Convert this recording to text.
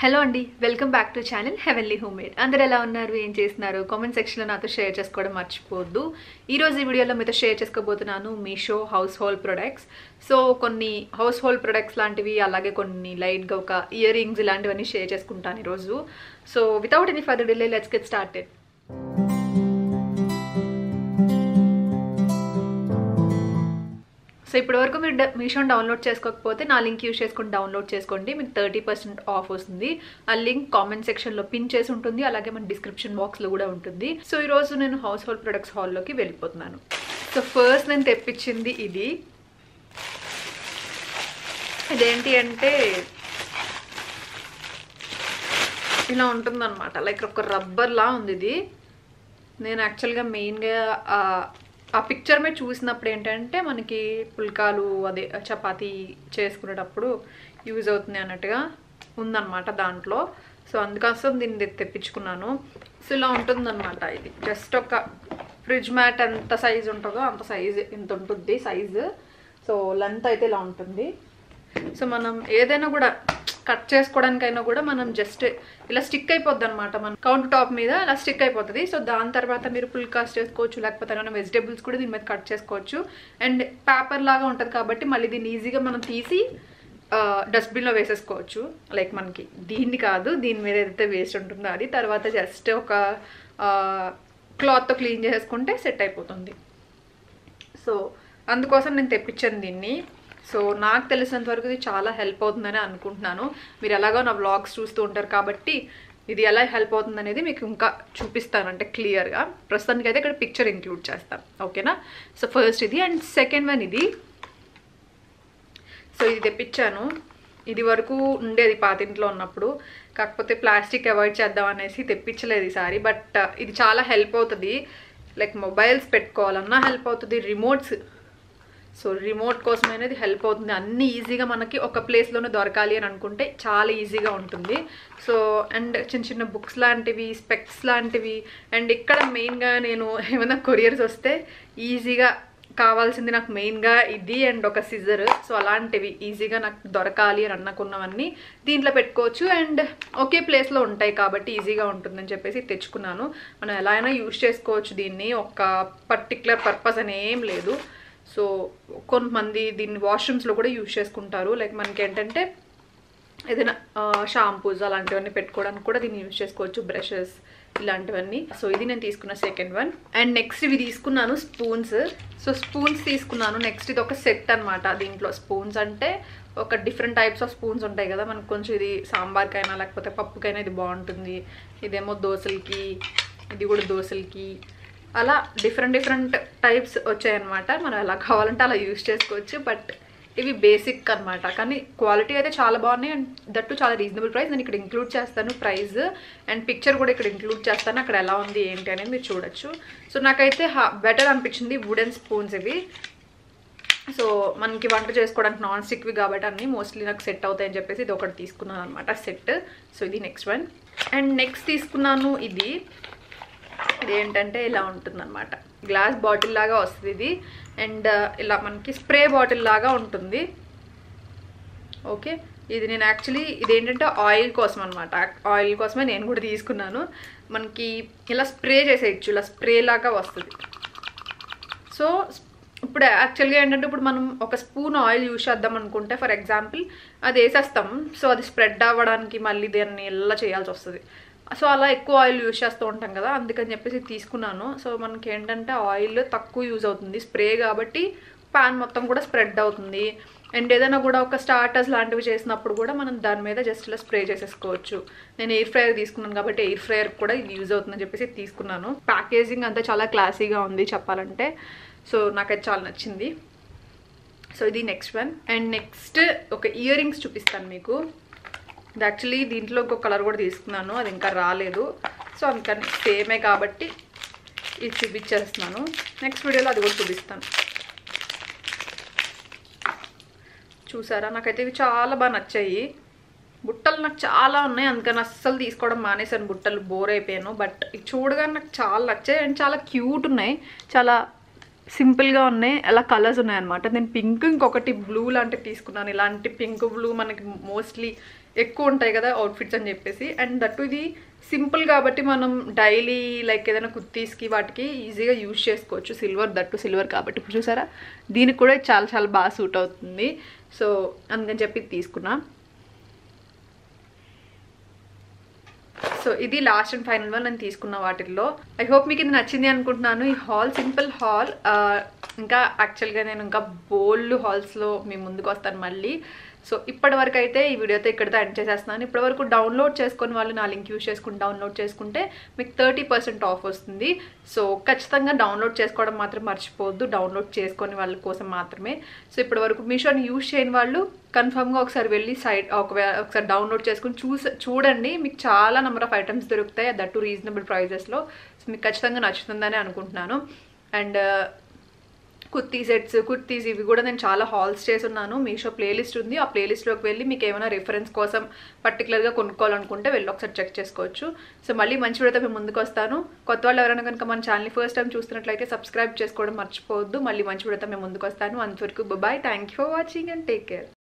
hello అండి welcome back to channel heavenly homemade అందరు ఎలా ఉన్నారు ఏం చేస్తున్నారు కామెంట్ సెక్షన్లో నాతో షేర్ చేసుకోవడం మర్చిపోవద్దు ఈ రోజు ఈ వీడియోలో మీతో షేర్ చేసుకోబోతున్నాను Meesho household products so కొన్ని హౌస్ హోల్డ్ ప్రొడక్ట్స్ లాంటివి అలాగే కొన్ని లైట్గా ఒక ఇయర్ రింగ్స్ ఇలాంటివన్నీ షేర్ చేసుకుంటాను ఈరోజు so without any further delay let's get started so ఇప్పటి వరకు మీరు మీషోని డౌన్లోడ్ చేసుకోకపోతే నా లింక్ యూస్ చేసుకుని డౌన్లోడ్ చేసుకోండి మీకు థర్టీ పర్సెంట్ ఆఫ్ వస్తుంది ఆ లింక్ కామెంట్ సెక్షన్లో పిన్ చేసి ఉంటుంది అలాగే మన డిస్క్రిప్షన్ బాక్స్లో కూడా ఉంటుంది సో ఈరోజు నేను హౌస్ హోల్డ్ ప్రొడక్ట్స్ హాల్లోకి వెళ్ళిపోతున్నాను సో ఫస్ట్ నేను తెప్పించింది ఇది ఇదేంటి అంటే ఇలా ఉంటుందన్నమాట లైక్ ఒక రబ్బర్లా ఉంది ఇది నేను యాక్చువల్గా మెయిన్గా ఆ పిక్చర్ మీద చూసినప్పుడు ఏంటంటే మనకి పుల్కాలు అదే చపాతీ చేసుకునేటప్పుడు యూజ్ అవుతుంది అన్నట్టుగా ఉందన్నమాట దాంట్లో సో అందుకోసం దీన్ని తెప్పించుకున్నాను సో ఇలా ఉంటుందన్నమాట ఇది జస్ట్ ఒక ఫ్రిడ్జ్ మ్యాట్ ఎంత సైజ్ ఉంటుందో అంత సైజ్ ఇంత ఉంటుంది సైజు సో లెంత్ అయితే ఇలా ఉంటుంది సో మనం ఏదైనా కూడా కట్ చేసుకోవడానికైనా కూడా మనం జస్ట్ ఇలా స్టిక్ అయిపోద్ది అనమాట మన కౌంటర్ టాప్ మీద ఇలా స్టిక్ అయిపోతుంది సో దాని తర్వాత మీరు పుల్కాస్ చేసుకోవచ్చు లేకపోతే ఏమైనా వెజిటేబుల్స్ కూడా దీని మీద కట్ చేసుకోవచ్చు అండ్ పేపర్ లాగా ఉంటుంది కాబట్టి మళ్ళీ దీన్ని ఈజీగా మనం తీసి డస్ట్బిన్లో వేసేసుకోవచ్చు లైక్ మనకి దీన్ని కాదు దీని మీద ఏదైతే వేస్ట్ ఉంటుందో అది తర్వాత జస్ట్ ఒక క్లాత్తో క్లీన్ చేసుకుంటే సెట్ అయిపోతుంది సో అందుకోసం నేను తెప్పించాను దీన్ని సో నాకు తెలిసినంత వరకు ఇది చాలా హెల్ప్ అవుతుందని అనుకుంటున్నాను మీరు ఎలాగో నా వ్లాగ్స్ చూస్తూ ఉంటారు కాబట్టి ఇది ఎలా హెల్ప్ అవుతుంది అనేది మీకు ఇంకా చూపిస్తాను అంటే క్లియర్గా ప్రస్తుతానికి అయితే ఇక్కడ పిక్చర్ ఇంక్లూడ్ చేస్తాను ఓకేనా సో ఫస్ట్ ఇది అండ్ సెకండ్ వన్ ఇది సో ఇది తెప్పించాను ఇది వరకు ఉండేది పాతింట్లో ఉన్నప్పుడు కాకపోతే ప్లాస్టిక్ అవాయిడ్ చేద్దాం అనేసి తెప్పించలేదు ఈసారి బట్ ఇది చాలా హెల్ప్ అవుతుంది లైక్ మొబైల్స్ పెట్టుకోవాలన్నా హెల్ప్ అవుతుంది రిమోట్స్ సో రిమోట్ కోసం అనేది హెల్ప్ అవుతుంది అన్నీ ఈజీగా మనకి ఒక ప్లేస్లోనే దొరకాలి అని అనుకుంటే చాలా ఈజీగా ఉంటుంది సో అండ్ చిన్న చిన్న బుక్స్ లాంటివి స్పెక్స్ లాంటివి అండ్ ఇక్కడ మెయిన్గా నేను ఏమైనా కొరియర్స్ వస్తే ఈజీగా కావాల్సింది నాకు మెయిన్గా ఇది అండ్ ఒక సిజర్ సో అలాంటివి ఈజీగా నాకు దొరకాలి అని అనుకున్నవన్నీ దీంట్లో పెట్టుకోవచ్చు అండ్ ఒకే ప్లేస్లో ఉంటాయి కాబట్టి ఈజీగా ఉంటుందని చెప్పేసి తెచ్చుకున్నాను మనం ఎలా అయినా యూజ్ చేసుకోవచ్చు దీన్ని ఒక పర్టికులర్ పర్పస్ అని ఏం లేదు సో కొంతమంది దీన్ని వాష్రూమ్స్లో కూడా యూజ్ చేసుకుంటారు లైక్ మనకి ఏంటంటే ఏదైనా షాంపూస్ అలాంటివన్నీ పెట్టుకోవడానికి కూడా దీన్ని యూజ్ చేసుకోవచ్చు బ్రషెస్ ఇలాంటివన్నీ సో ఇది నేను తీసుకున్న సెకండ్ వన్ అండ్ నెక్స్ట్ ఇవి తీసుకున్నాను స్పూన్స్ సో స్పూన్స్ తీసుకున్నాను నెక్స్ట్ ఇది ఒక సెట్ అనమాట దీంట్లో స్పూన్స్ అంటే ఒక డిఫరెంట్ టైప్స్ ఆఫ్ స్పూన్స్ ఉంటాయి కదా మనకు కొంచెం ఇది సాంబార్కైనా లేకపోతే పప్పుకైనా ఇది బాగుంటుంది ఇదేమో దోశలకి ఇది కూడా దోశలకి అలా డిఫరెంట్ డిఫరెంట్ టైప్స్ వచ్చాయన్నమాట మనం ఎలా కావాలంటే అలా యూజ్ చేసుకోవచ్చు బట్ ఇవి బేసిక్ అనమాట కానీ క్వాలిటీ అయితే చాలా బాగున్నాయి అండ్ దట్టు చాలా రీజనబుల్ ప్రైస్ నేను ఇక్కడ ఇంక్లూడ్ చేస్తాను ప్రైస్ అండ్ పిక్చర్ కూడా ఇక్కడ ఇంక్లూడ్ చేస్తాను అక్కడ ఎలా ఉంది ఏంటి అనేది మీరు చూడొచ్చు సో నాకైతే బెటర్ అనిపించింది వుడెన్ స్పూన్స్ ఇవి సో మనకి వంట చేసుకోవడానికి నాన్ స్టిక్వి కాబట్టి అన్నీ మోస్ట్లీ నాకు సెట్ అవుతాయని చెప్పేసి ఇది ఒకటి తీసుకున్నాను అనమాట సెట్ సో ఇది నెక్స్ట్ వన్ అండ్ నెక్స్ట్ తీసుకున్నాను ఇది ఇదేంటంటే ఇలా ఉంటుందన్నమాట గ్లాస్ బాటిల్ లాగా వస్తుంది ఇది అండ్ ఇలా మనకి స్ప్రే బాటిల్ లాగా ఉంటుంది ఓకే ఇది నేను యాక్చువల్లీ ఇదేంటంటే ఆయిల్ కోసం అనమాట ఆయిల్ కోసమే నేను కూడా తీసుకున్నాను మనకి ఇలా స్ప్రే చేసేయచ్చు ఇలా స్ప్రే లాగా వస్తుంది సో ఇప్పుడు యాక్చువల్గా ఏంటంటే ఇప్పుడు మనం ఒక స్పూన్ ఆయిల్ యూజ్ చేద్దాం అనుకుంటే ఫర్ ఎగ్జాంపుల్ అది వేసేస్తాం సో అది స్ప్రెడ్ అవ్వడానికి మళ్ళీ దాన్ని ఎలా చేయాల్సి వస్తుంది సో అలా ఎక్కువ ఆయిల్ యూజ్ చేస్తూ ఉంటాం కదా అందుకని చెప్పేసి తీసుకున్నాను సో మనకి ఏంటంటే ఆయిల్ తక్కువ యూజ్ అవుతుంది స్ప్రే కాబట్టి పాన్ మొత్తం కూడా స్ప్రెడ్ అవుతుంది అండ్ ఏదైనా కూడా ఒక స్టార్టర్స్ లాంటివి చేసినప్పుడు కూడా మనం దాని మీద జస్ట్ ఇలా స్ప్రే చేసేసుకోవచ్చు నేను ఎయిర్ ఫ్రైయర్ తీసుకున్నాను కాబట్టి ఎయిర్ ఫ్రైయర్ కూడా ఇది యూజ్ అవుతుందని చెప్పేసి తీసుకున్నాను ప్యాకేజింగ్ అంతా చాలా క్లాసీగా ఉంది చెప్పాలంటే సో నాకైతే చాలా నచ్చింది సో ఇది నెక్స్ట్ వన్ అండ్ నెక్స్ట్ ఒక ఇయర్ రింగ్స్ చూపిస్తాను మీకు ఇది యాక్చువల్లీ దీంట్లో ఇంకొక కలర్ కూడా తీసుకున్నాను అది ఇంకా రాలేదు సో అందుకని సేమే కాబట్టి ఇది చూపించేస్తున్నాను నెక్స్ట్ వీడియోలో అది కూడా చూపిస్తాను చూసారా నాకైతే ఇవి చాలా బాగా నచ్చాయి బుట్టలు నాకు చాలా ఉన్నాయి అందుకని అస్సలు తీసుకోవడం మానేశాను బుట్టలు బోర్ అయిపోయాను బట్ ఇవి చూడగానే నాకు చాలా నచ్చాయి అండ్ చాలా క్యూట్ ఉన్నాయి చాలా సింపుల్గా ఉన్నాయి అలా కలర్స్ ఉన్నాయన్నమాట నేను పింక్ ఇంకొకటి బ్లూ లాంటివి తీసుకున్నాను ఇలాంటి పింక్ బ్లూ మనకి మోస్ట్లీ ఎక్కువ ఉంటాయి కదా అవుట్ఫిట్స్ అని చెప్పేసి అండ్ దట్టు ఇది సింపుల్ కాబట్టి మనం డైలీ లైక్ ఏదైనా కుర్తీస్కి వాటికి ఈజీగా యూజ్ చేసుకోవచ్చు సిల్వర్ దట్టు సిల్వర్ కాబట్టి ఇప్పుడు చూసారా దీనికి కూడా చాలా చాలా బాగా సూట్ అవుతుంది సో అందుకని చెప్పి ఇది తీసుకున్నా సో ఇది లాస్ట్ అండ్ ఫైనల్ వన్ నేను తీసుకున్న వాటిల్లో ఐ హోప్ మీకు ఇది నచ్చింది అనుకుంటున్నాను ఈ హాల్ సింపుల్ హాల్ ఇంకా యాక్చువల్గా నేను ఇంకా బోల్డ్ హాల్స్లో మీ ముందుకు వస్తాను మళ్ళీ సో ఇప్పటి వరకు అయితే ఈ వీడియోతో ఇక్కడితో ఎండ్ చేసేస్తున్నాను ఇప్పటి వరకు డౌన్లోడ్ చేసుకొని వాళ్ళు నా లింక్ యూస్ చేసుకుని డౌన్లోడ్ చేసుకుంటే మీకు థర్టీ పర్సెంట్ ఆఫ్ వస్తుంది సో ఖచ్చితంగా డౌన్లోడ్ చేసుకోవడం మాత్రం మర్చిపోవద్దు డౌన్లోడ్ చేసుకొని వాళ్ళ కోసం మాత్రమే సో ఇప్పటి వరకు మీషోని యూస్ చేయని వాళ్ళు కన్ఫర్మ్గా ఒకసారి వెళ్ళి సైట్ ఒకవేళ ఒకసారి డౌన్లోడ్ చేసుకుని చూసి చూడండి మీకు చాలా నెంబర్ ఆఫ్ ఐటమ్స్ దొరుకుతాయి దట్ టు రీజనబుల్ ప్రైజెస్లో సో మీకు ఖచ్చితంగా నచ్చుతుందని అనుకుంటున్నాను అండ్ కుర్తీ సెట్స్ కుర్తీస్ ఇవి కూడా నేను చాలా హాల్స్ చేస్తున్నాను మీషో ప్లేలిస్ట్ ఉంది ఆ ప్లేలిస్ట్లోకి వెళ్ళి మీకు ఏమైనా రిఫరెన్స్ కోసం పర్టికులర్గా కొనుక్కోవాలనుకుంటే వెళ్ళి ఒకసారి చెక్ చేసుకోవచ్చు సో మళ్ళీ మంచి వీడియోతో మేము ముందుకు వస్తాను కొత్త వాళ్ళు ఎవరైనా కనుక మన ఛానల్ని ఫస్ట్ టైం చూస్తున్నట్లయితే సబ్స్క్రైబ్ చేసుకోవడం మర్చిపోవద్దు మళ్ళీ మంచి వీడియోతో మేము ముందుకు వస్తాను అంతవరకు bye thank you for watching and take care